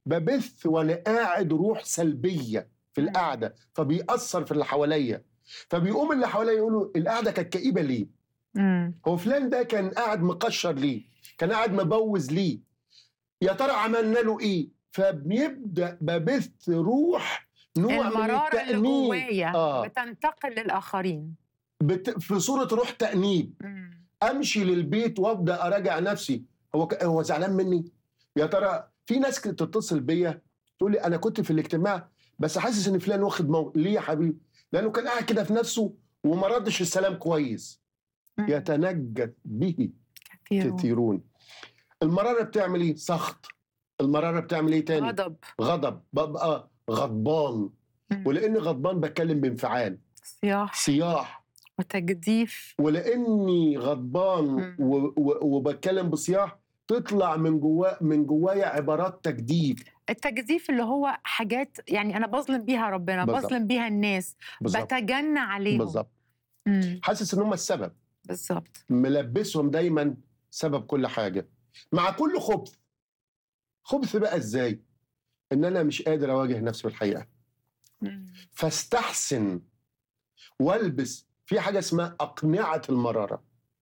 ببث وانا قاعد روح سلبيه في مم. القعده فبيأثر في اللي حواليا فبيقوم اللي حواليا يقولوا القعده كانت كئيبه ليه؟ مم. هو فلان ده كان قاعد مقشر ليه؟ كان قاعد مبوز ليه؟ يا ترى عملنا له ايه؟ فبيبدا ببث روح نوع من المرارة اللي التأنيب جوايا آه. بتنتقل للآخرين بت... في صوره روح تأنيب مم. امشي للبيت وابدا اراجع نفسي هو ك... هو زعلان مني يا ترى في ناس كانت تتصل بيا تقول لي انا كنت في الاجتماع بس حاسس ان فلان واخد موقف ليه يا حبيبي لانه كان قاعد كده في نفسه وما ردش السلام كويس مم. يتنجد به كثير كثيرون المراره بتعمل ايه سخط المراره بتعمل ايه تاني غضب غضب ببقى غضبان مم. ولاني غضبان بتكلم بانفعال صياح صياح وتجديف ولاني غضبان مم. و- و- وبتكلم بصياح تطلع من جوا من جوايا عبارات تجديف التجديف اللي هو حاجات يعني انا بظلم بيها ربنا بالظبط. بظلم بيها الناس بالظبط بتجنى عليهم بالظبط مم. حاسس ان هم السبب بالظبط ملبسهم دايما سبب كل حاجه مع كل خبث خبث بقى ازاي ان انا مش قادر اواجه نفسي بالحقيقه مم. فاستحسن والبس في حاجه اسمها اقنعه المراره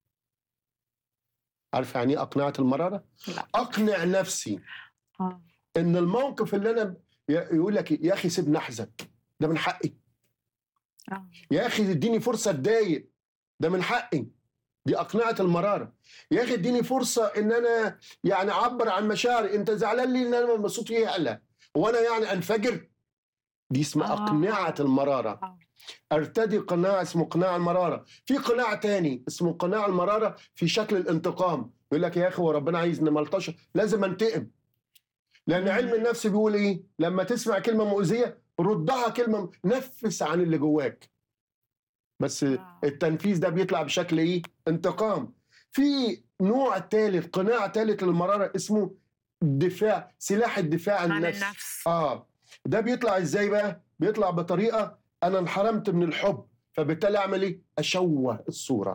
عارف يعني ايه اقنعه المراره لا اقنع نفسي آه. ان الموقف اللي انا ي- يقول لك يا اخي سيبني احزن ده من حقي آه. يا اخي اديني فرصه اتضايق ده من حقي دي اقنعه المراره يا اخي اديني فرصه ان انا يعني اعبر عن مشاعري انت زعلان ليه ان انا لما صوتي يعلى وانا يعني انفجر دي اسمها آه. اقنعه المراره آه. ارتدي قناع اسمه قناع المراره في قناع تاني اسمه قناع المراره في شكل الانتقام يقول لك يا اخي هو ربنا عايزني ملطشه لازم انتقم لان مم. علم النفس بيقول ايه لما تسمع كلمه مؤذيه ردها كلمه نفس عن اللي جواك بس آه. التنفيذ ده بيطلع بشكل ايه انتقام في نوع ثالث قناع ثالث للمراره اسمه دفاع سلاح الدفاع عن عن النفس النفس اه ده بيطلع ازاي بقى بيطلع بطريقه انا انحرمت من الحب فبالتالي اعمل ايه اشوه الصوره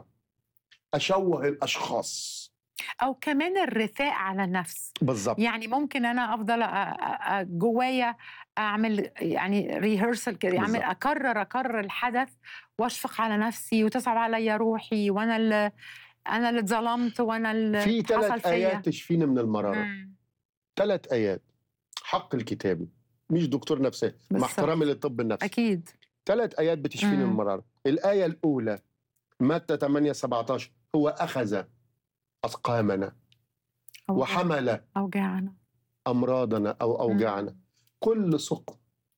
اشوه الاشخاص او كمان الرثاء على النفس بالظبط يعني ممكن انا افضل أ- أ- أ- جوايا اعمل يعني ريهرسل كده اعمل بالظبط. اكرر اكرر الحدث واشفق على نفسي وتصعب عليا روحي وانا اللي انا اللي اتظلمت وانا اللي في حصل ثلاث فيا ايات تشفيني من المراره مم. ثلاث ايات حق الكتابي مش دكتور نفسي مع بالظبط. احترامي للطب النفسي اكيد ثلاث ايات بتشفيني من مم. المراره الايه الاولى متى 8 17 هو اخذ اسقامنا أوجاع- وحمل اوجاعنا امراضنا او اوجاعنا كل سقم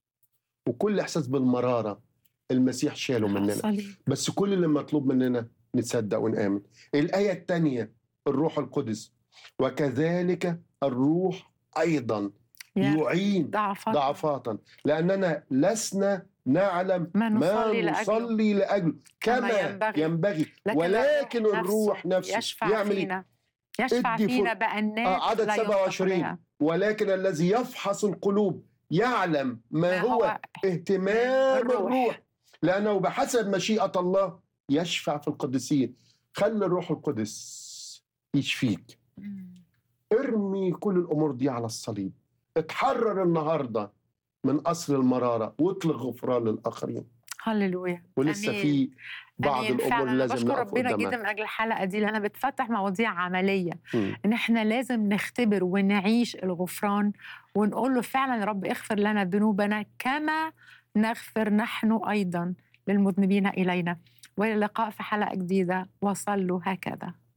وكل احساس بالمراره المسيح شاله مننا الصليب. بس كل اللي مطلوب مننا نتصدق ونآمن الآية الثانية الروح القدس وكذلك الروح أيضا يا يعين ضعفات ضعفاتا لأننا لسنا نعلم ما ما نصلي لأجله نصلي لأجله كما كما ينبغي. ينبغي لكن ولكن الروح الروح نفسه يشفع يعمل إيه؟ فينا يشفع ادي فينا فر- بأنات آه، عدد لا ينطق 27 بها. ولكن الذي يفحص القلوب يعلم ما, ما هو, هو اهتمام الروح. الروح لأنه بحسب مشيئة الله يشفع في القديسين خلي الروح القدس يشفيك مم. ارمي كل الأمور دي على الصليب اتحرر النهاردة من أصل المرارة واطلق غفران للآخرين هللويا ولسه أمين. في بعض أمين. الأمور فعلا أنا لازم بشكر نقف ربنا قدامها جدا من اجل الحلقه دي لانها بتفتح مواضيع عمليه مم. ان احنا لازم نختبر ونعيش الغفران ونقول له فعلا يا رب اغفر لنا ذنوبنا كما نغفر نحن ايضا للمذنبين الينا والى اللقاء في حلقه جديده وصلوا هكذا